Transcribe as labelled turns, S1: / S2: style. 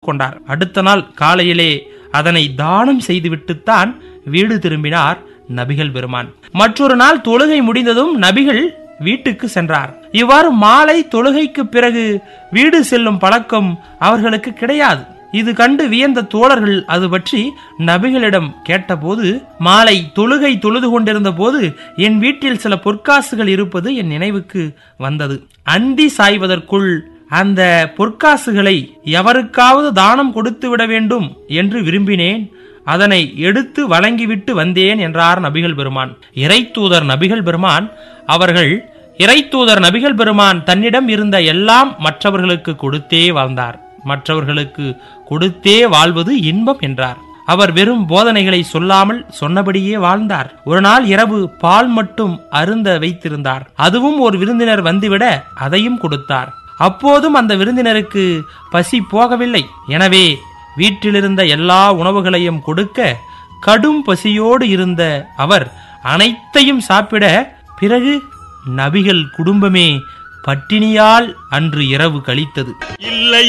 S1: கொண்டார் அடுத்த நாள் காலையிலே அதனை தானம் செய்துவிட்டுத்தான் வீடு திரும்பினார் நபிகள் பெருமான் மற்றொரு நாள் தொழுகை முடிந்ததும் நபிகள் வீட்டுக்கு சென்றார் இவ்வாறு மாலை தொழுகைக்கு பிறகு வீடு செல்லும் பழக்கம் அவர்களுக்கு கிடையாது இது கண்டு வியந்த தோழர்கள் அது பற்றி நபிகளிடம் கேட்டபோது மாலை தொழுகை தொழுது கொண்டிருந்த போது என் வீட்டில் சில பொற்காசுகள் இருப்பது என் நினைவுக்கு வந்தது அந்தி சாய்வதற்குள் அந்த பொற்காசுகளை எவருக்காவது தானம் கொடுத்து விட வேண்டும் என்று விரும்பினேன் அதனை எடுத்து வழங்கிவிட்டு வந்தேன் என்றார் நபிகள் பெருமான் இறைத்தூதர் நபிகள் பெருமான் அவர்கள் இறைத்தூதர் நபிகள் பெருமான் தன்னிடம் இருந்த எல்லாம் மற்றவர்களுக்கு கொடுத்தே வாழ்ந்தார் மற்றவர்களுக்கு கொடுத்தே வாழ்வது இன்பம் என்றார் அவர் வெறும் போதனைகளை சொல்லாமல் சொன்னபடியே வாழ்ந்தார் ஒரு நாள் இரவு பால் மட்டும் அருந்த வைத்திருந்தார் அதுவும் ஒரு விருந்தினர் வந்துவிட அதையும் கொடுத்தார் அப்போதும் அந்த விருந்தினருக்கு பசி போகவில்லை எனவே வீட்டிலிருந்த எல்லா உணவுகளையும் கொடுக்க கடும் பசியோடு இருந்த அவர் அனைத்தையும் சாப்பிட பிறகு நபிகள் குடும்பமே பட்டினியால் அன்று இரவு கழித்தது
S2: இல்லை